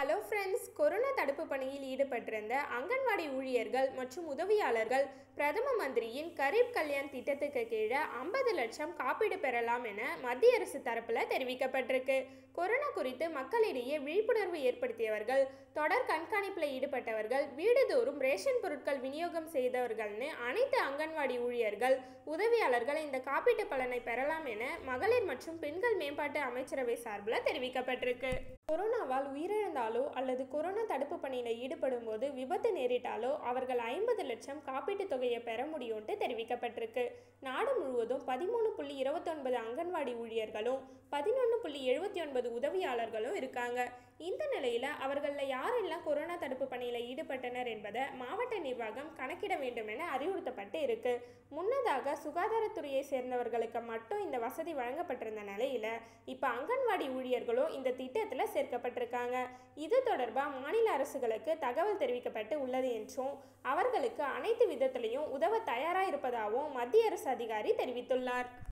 hello friends corona தடுப்பு பணியில் ஈடுபட்டிருந்த அங்கன்வாடி ஊழியர்கள் மற்றும் உதவியாளர்கள் பிரதம மந்திரியின் கரீப் கல்யாண் திட்டத்துக்கு கீழே ஐம்பது லட்சம் காப்பீடு பெறலாம் என மத்திய அரசு தரப்பில் தெரிவிக்கப்பட்டிருக்கு கொரோனா குறித்து மக்களிடையே விழிப்புணர்வு ஏற்படுத்தியவர்கள் தொடர் கண்காணிப்பில் ஈடுபட்டவர்கள் வீடுதோறும் ரேஷன் பொருட்கள் விநியோகம் செய்தவர்கள்னு அனைத்து அங்கன்வாடி ஊழியர்கள் உதவியாளர்கள் இந்த காப்பீட்டு பலனை பெறலாம் என மகளிர் மற்றும் பெண்கள் மேம்பாட்டு அமைச்சரவை சார்பில் தெரிவிக்கப்பட்டிருக்கு கொரோனாவால் உயிரிழந்தாலோ அல்லது கொரோனா தடுப்பு பணியில் ஈடுபடும் போது விபத்து நேரிட்டாலோ அவர்கள் ஐம்பது லட்சம் காப்பீட்டுத் தொகையை பெற முடியும்ட்டு தெரிவிக்கப்பட்டிருக்கு நாடு முழுவதும் பதிமூணு புள்ளி இருபத்தொன்பது அங்கன்வாடி ஊழியர்களும் பதினொன்று புள்ளி எழுபத்தி ஒன்பது உதவியாளர்களும் இருக்காங்க இந்த நிலையில் அவர்களில் யாரெல்லாம் கொரோனா தடுப்பு பணியில் ஈடுபட்டனர் என்பதை மாவட்ட நிர்வாகம் கணக்கிட வேண்டும் என அறிவுறுத்தப்பட்டு இருக்கு முன்னதாக சுகாதாரத்துறையை சேர்ந்தவர்களுக்கு மட்டும் இந்த வசதி வழங்கப்பட்டிருந்த நிலையில் இப்போ அங்கன்வாடி ஊழியர்களும் இந்த திட்டத்தில் சேர்க்கப்பட்டிருக்காங்க இது தொடர்பாக மாநில அரசுகளுக்கு தகவல் தெரிவிக்கப்பட்டு உள்ளது என்றும் அவர்களுக்கு அனைத்து விதத்திலையும் உதவ தயாராக இருப்பதாகவும் மத்திய அரசு அதிகாரி தெரிவித்துள்ளார்